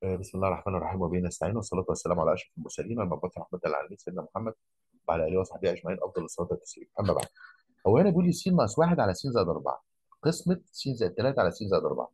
آه، بسم الله الرحمن الرحيم وبه نستعين والصلاة والسلام على أشرف المرسلين المبعوث رحمة للعالمين سيدنا محمد وعلى آله وصحبه أجمعين أفضل الصلاة والتسليم أما بعد هو هنا بيقول لي س ناقص 1 على س زائد 4 قسمة س زائد 3 على س زائد 4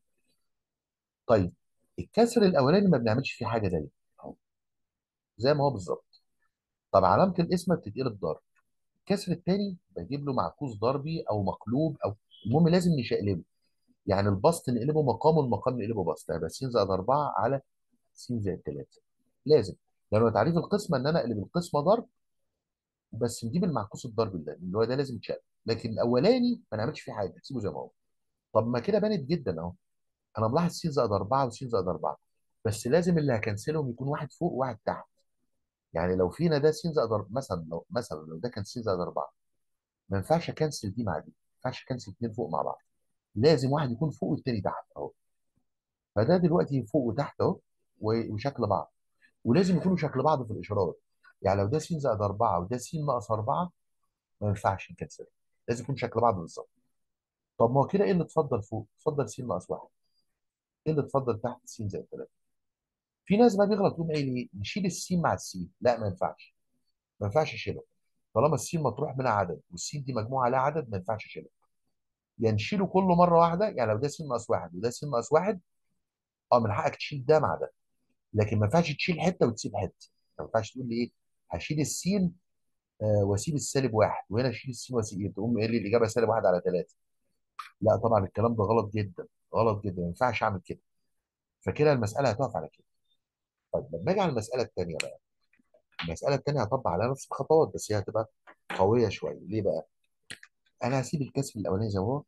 طيب الكسر الأولاني ما بنعملش فيه حاجة زيه أهو زي ما هو بالظبط طب علامة القسمة بتتقلب ضرب الكسر الثاني بجيب له معكوس ضربي أو مقلوب أو المهم لازم نشقلبه يعني البسط نقلبه مقام والمقام نقلبه بسط هيبقى س زائد 4 على س زائد 3 لازم لأنه تعريف القسمة إن أنا أقلب القسمة ضرب بس نجيب المعكوس الضرب ده اللي هو ده لازم يتشال لكن الاولاني ما نعملش فيه حاجه نسيبه زي ما هو طب ما كده بانت جدا اهو انا ملاحظ س زائد 4 وس زائد 4 بس لازم اللي هكنسلهم يكون واحد فوق وواحد تحت يعني لو فينا ده س زائد 4 مثلا لو مثلا لو ده كان س زائد 4 ما ينفعش اكنسل دي مع دي ما ينفعش اكنسل اثنين فوق مع بعض لازم واحد يكون فوق والتاني تحت اهو فده دلوقتي فوق وتحت اهو و- وشكل بعض ولازم يكونوا شكل بعض في الاشارات يعني لو ده س زائد 4 وده س ناقص 4 ما ينفعش نكنسل لازم يكون شكل بعض بالظبط طب ما هو كده ايه اللي اتفضل فوق؟ اتفضل س ناقص واحد ايه اللي اتفضل تحت س زائد 3 في ناس بقى بيغلط يقوم قايل ايه؟ نشيل السين مع السين لا ما ينفعش ما ينفعش اشيلها طالما السين مطروح منها عدد والسين دي مجموعه عليها عدد ما ينفعش اشيلها يعني نشيله كله مره واحده يعني لو ده س ناقص واحد وده س ناقص واحد اه من حقك تشيل ده مع ده لكن ما ينفعش تشيل حته وتسيب حته ما ينفعش تقول لي ايه هشيل السين آه واسيب السالب واحد وهنا اشيل السين واسيب ايه تقوم قايل لي الاجابه سالب واحد على ثلاثه لا طبعا الكلام ده غلط جدا غلط جدا ما ينفعش اعمل كده فكده المساله هتقف على كده طيب لما اجي على المساله الثانيه بقى المساله الثانيه هطبق عليها نفس الخطوات بس هي هتبقى قويه شويه ليه بقى؟ انا هسيب الكسر الاولاني زي ما هو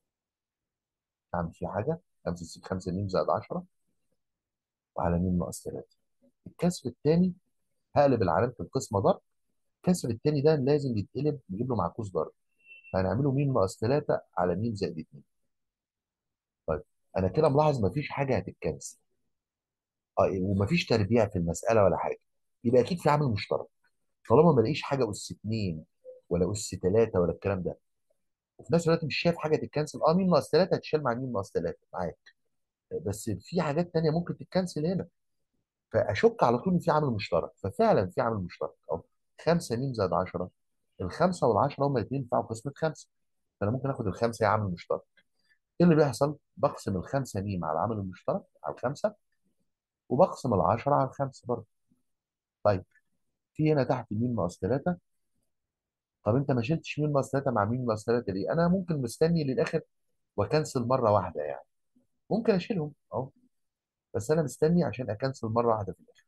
اعمل فيه حاجه امسك 5 م زائد 10 وعلى م ناقص 3 الكسر الثاني هقلب العلامه القسمه ضرب الكسر الثاني ده لازم يتقلب نجيب له معكوس ضرب فهنعمله م ناقص 3 على م زائد 2 طيب انا كده ملاحظ مفيش حاجه هتتكنسل اه ومفيش تربيع في المساله ولا حاجه يبقى اكيد في عامل مشترك طالما ما الاقيش حاجه اس 2 ولا اس 3 ولا الكلام ده وفي نفس الوقت مش شايف حاجه تتكنسل اه مين ناقص 3 هتشال مع مين ناقص 3 معاك بس في حاجات تانية ممكن تتكنسل هنا فاشك على طول ان في عامل مشترك ففعلا في عامل مشترك اهو 5 مين زائد 10 الخمسه والعشره هما الاثنين ينفعوا قسمه خمسه فانا ممكن اخد الخمسه هي عامل مشترك ايه اللي بيحصل؟ بقسم الخمسه ميم على العامل المشترك على الخمسه وبقسم العشره على الخمسه برضه طيب في هنا تحت ميم ناقص 3 طب انت ما شلتش ميم ناقص 3 مع ميم ناقص 3 ليه؟ انا ممكن مستني للاخر واكنسل مره واحده يعني ممكن اشيلهم اهو بس انا مستني عشان اكنسل مره واحده في الاخر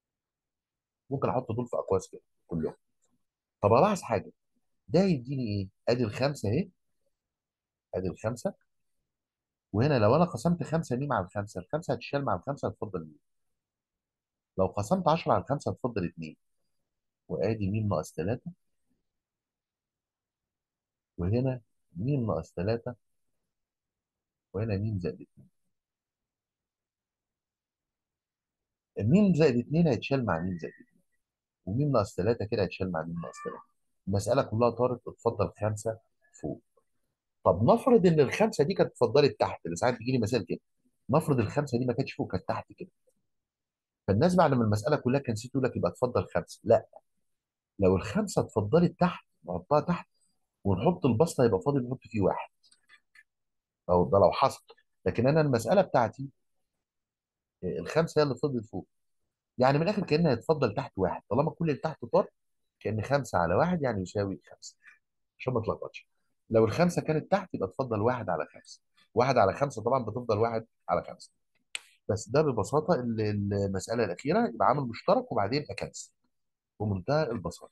ممكن احط دول في اقواس كده كلهم طب الاحظ حاجه ده يديني ايه ادي الخمسه اهي ادي الخمسه وهنا لو انا قسمت 5 ميم على الخمسه الخمسه هتشال مع الخمسه هتفضل ميم لو قسمت 10 على الخمسه هتفضل 2 وادي ميم ناقص 3 وهنا ميم ناقص 3 وهنا ميم زائد 2 الميم زائد 2 هيتشال مع ميم زائد 2 وميم ناقص 3 كده هيتشال مع ميم ناقص 3 المساله كلها طارت اتفضل خمسه فوق طب نفرض ان الخمسه دي كانت اتفضلت تحت اللي ساعات بيجي لي مثال كده نفرض الخمسه دي ما كانتش فوق كانت تحت كده فالناس بعد ما المساله كلها كان نسيت تقول لك يبقى اتفضل خمسه لا لو الخمسه اتفضلت تحت نحطها تحت ونحط البسطه يبقى فاضل نحط فيه واحد او ده لو حصل لكن انا المساله بتاعتي آه، الخمسه هي اللي فضلت فوق يعني من الاخر كانها هيتفضل تحت واحد طالما كل اللي تحت طار كان خمسه على واحد يعني يساوي خمسه عشان ما تلخبطش لو الخمسه كانت تحت يبقى تفضل واحد على خمسه واحد على خمسه طبعا بتفضل واحد على خمسه بس ده ببساطه ال- المساله الاخيره يبقى عامل مشترك وبعدين اكنسل بمنتهى البساطه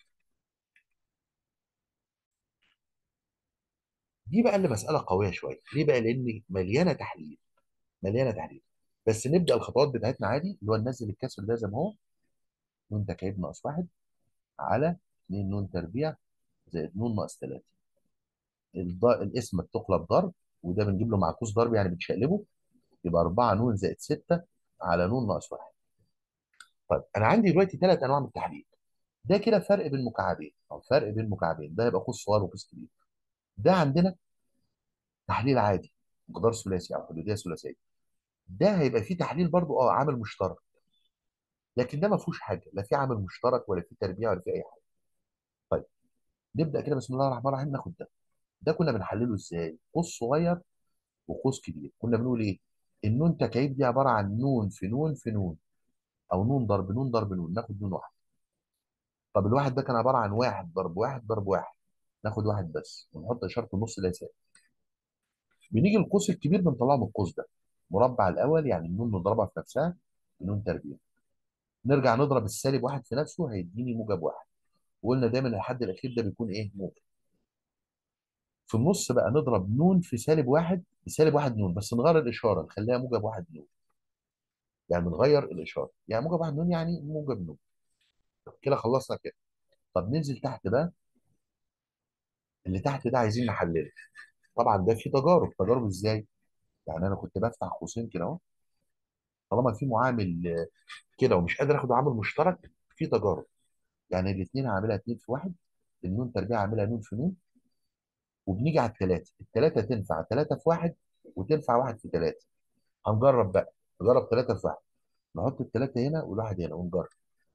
دي بقى اللي مساله قويه شويه ليه بقى لان مليانه تحليل مليانه تحليل بس نبدا الخطوات بتاعتنا عادي اللي هو ننزل الكسر ده زي ما هو نون تكعيب ناقص واحد على 2 نون تربيع زائد نون ناقص 3 الض... الاسم بتقلب ضرب وده بنجيب له معكوس ضرب يعني بتشقلبه يبقى 4 نون زائد 6 على نون ناقص واحد طيب انا عندي دلوقتي ثلاث انواع من التحليل ده كده فرق بين مكعبين او فرق بين مكعبين ده يبقى قوس صغير وقوس كبير ده عندنا تحليل عادي مقدار ثلاثي او حدوديه ثلاثيه ده هيبقى فيه تحليل برضو اه عامل مشترك لكن ده ما فيهوش حاجه لا في عامل مشترك ولا في تربيع ولا في اي حاجه طيب نبدا كده بسم الله الرحمن الرحيم ناخد ده ده كنا بنحلله ازاي قوس صغير وقوس كبير كنا بنقول ايه النون تكعيب دي عباره عن نون في نون في نون او نون ضرب نون ضرب نون ناخد نون واحد طب الواحد ده كان عباره عن واحد ضرب واحد ضرب واحد ناخد واحد بس ونحط اشاره النص اللي هي سالب بنيجي القوس الكبير بنطلعه من القوس ده مربع الاول يعني النون نضربها في نفسها بنون تربيع نرجع نضرب السالب واحد في نفسه هيديني موجب واحد وقلنا دايما الحد الاخير ده بيكون ايه موجب في النص بقى نضرب نون في سالب واحد بسالب واحد نون بس نغير الاشاره نخليها موجب واحد نون يعني بنغير الاشاره يعني موجب واحد نون يعني موجب نون كده خلصنا كده طب ننزل تحت بقى اللي تحت ده عايزين نحلله طبعا ده في تجارب تجارب ازاي يعني انا كنت بفتح قوسين كده اهو طالما في معامل آه، كده ومش قادر اخد عامل مشترك في تجارب يعني الاثنين هعملها اتنين في واحد النون تربيع هعملها نون في نون وبنيجي على الثلاثه الثلاثه تنفع ثلاثه في واحد وتنفع واحد في ثلاثه هنجرب بقى نجرب ثلاثه في واحد نحط الثلاثه هنا والواحد هنا ونجرب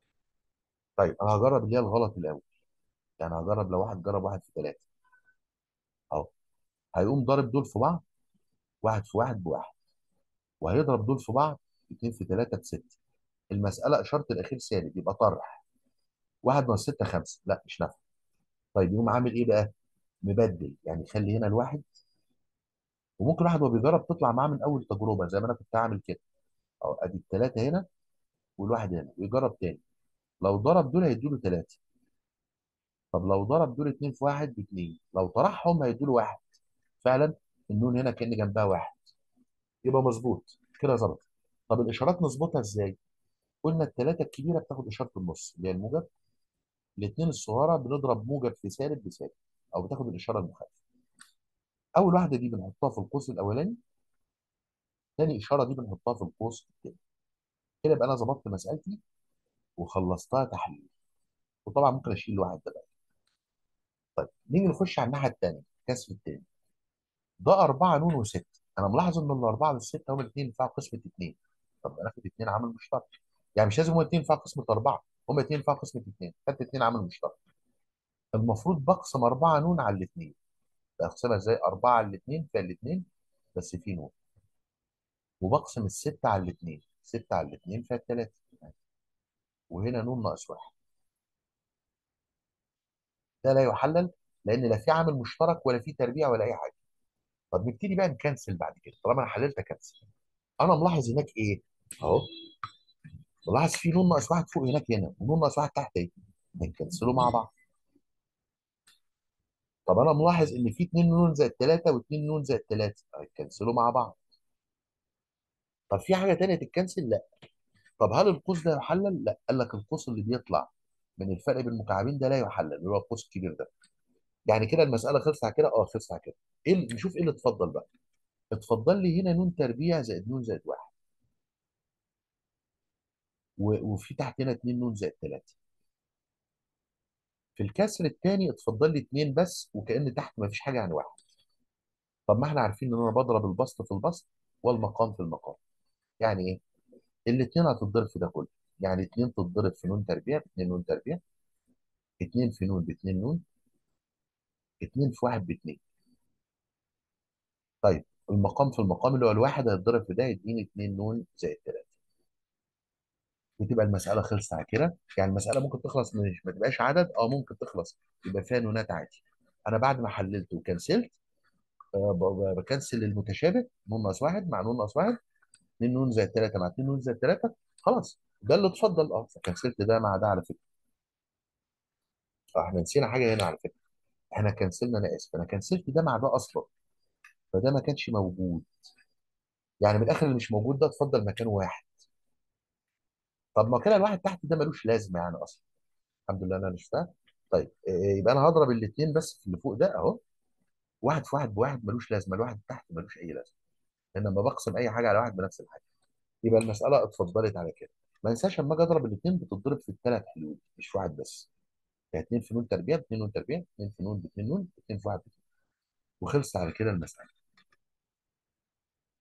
طيب انا هجرب اللي هي الغلط الاول يعني هجرب لو واحد جرب واحد في ثلاثه اهو هيقوم ضارب دول في بعض واحد في واحد بواحد وهيضرب دول في بعض اتنين في ثلاثه بسته المساله اشاره الاخير سالب يبقى طرح واحد ناقص سته خمسه لا مش نافع طيب يقوم عامل ايه بقى؟ مبدل يعني يخلي هنا الواحد وممكن واحد وهو بيجرب تطلع معاه من اول تجربه زي ما انا كنت هعمل كده اهو ادي الثلاثه هنا والواحد هنا ويجرب تاني لو ضرب دول هيدوا له ثلاثه طب لو ضرب دول اتنين في واحد باثنين لو طرحهم هيدوا له واحد فعلا النون هنا كان جنبها واحد يبقى مظبوط كده ظبط طب الاشارات نظبطها ازاي؟ قلنا الثلاثه الكبيره بتاخد اشاره النص اللي هي الموجب الاثنين الصغيره بنضرب موجب في سالب بسالب او بتاخد الاشاره المخالفه اول واحده دي بنحطها في القوس الاولاني ثاني اشاره دي بنحطها في القوس الثاني كده يبقى انا ظبطت مسالتي وخلصتها تحليل وطبعا ممكن اشيل الواحد ده بقى طيب نيجي نخش على الناحيه الثانيه الكسر الثاني ده 4 نون و6 انا ملاحظ ان الاربعه والسته هم الاثنين ينفعوا قسمه اثنين طب ما ناخد اثنين عامل مشترك يعني مش لازم هم الاثنين ينفعوا قسمه اربعه هم الاثنين ينفعوا قسمه اثنين خدت اثنين عامل مشترك المفروض بقسم 4 نون على الاثنين بقسمها ازاي 4 على الاثنين فيها الاثنين بس في نون وبقسم الستة على الاثنين ستة على الاثنين فيها الثلاثة وهنا نون ناقص واحد ده لا يحلل لان لا في عامل مشترك ولا في تربيع ولا اي حاجه طب نبتدي بقى نكنسل بعد كده طالما انا حللت اكنسل انا ملاحظ هناك ايه اهو ملاحظ في نون ناقص واحد فوق هناك هنا ونون ناقص واحد تحت اهي هنكنسلوا مع بعض طب انا ملاحظ ان في 2 نون زائد 3 و2 نون زائد 3 هيتكنسلوا مع بعض طب في حاجه تانيه تتكنسل لا طب هل القوس ده يحلل لا قال لك القوس اللي بيطلع من الفرق بين المكعبين ده لا يحلل اللي هو القوس الكبير ده يعني كده المساله خلصت على كده اه خلصت على كده ايه اللي- نشوف ايه اللي اتفضل بقى اتفضل لي هنا نون تربيع زائد نون زائد واحد و- وفي تحت هنا 2 نون زائد 3 في الكسر الثاني اتفضل لي 2 بس وكأن تحت ما فيش حاجه عن واحد طب ما احنا عارفين ان انا بضرب البسط في البسط والمقام في المقام يعني ايه الاثنين هتتضرب في ده كله يعني 2 تتضرب في نون تربيع ب 2 نون تربيع 2 في نون ب 2 نون 2 في 1 ب 2 طيب المقام في المقام اللي هو الواحد هيتضرب في ده يديني 2 نون زائد 3 وتبقى المساله خلصت على كده يعني المساله ممكن تخلص مش ما تبقاش عدد اه ممكن تخلص يبقى فيها نونات عادي انا بعد ما حللت وكنسلت آه، ب- ب- بكنسل المتشابه نون ناقص واحد مع نون ناقص واحد 2 نون زائد 3 مع 2 نون زائد 3 خلاص ده اللي اتفضل اه فكنسلت ده مع ده على فكره فاحنا نسينا حاجه هنا على فكره احنا كنسلنا انا اسف انا كنسلت ده مع ده اصلا فده ما كانش موجود يعني من الاخر اللي مش موجود ده اتفضل مكان واحد طب ما كده الواحد تحت ده ملوش لازمه يعني اصلا الحمد لله انا مش فاهم طيب إيه، يبقى انا هضرب الاثنين بس في اللي فوق ده اهو واحد في واحد بواحد ملوش لازمه الواحد تحت ملوش اي لازمه لان لما بقسم اي حاجه على واحد بنفس الحاجه يبقى المساله اتفضلت على كده ما انساش لما اجي اضرب الاثنين بتتضرب في الثلاث حلول مش في واحد بس يعني اثنين في نون تربيع اثنين نون تربيع اثنين في نون باثنين نون اثنين في واحد باثنين وخلصت على كده المساله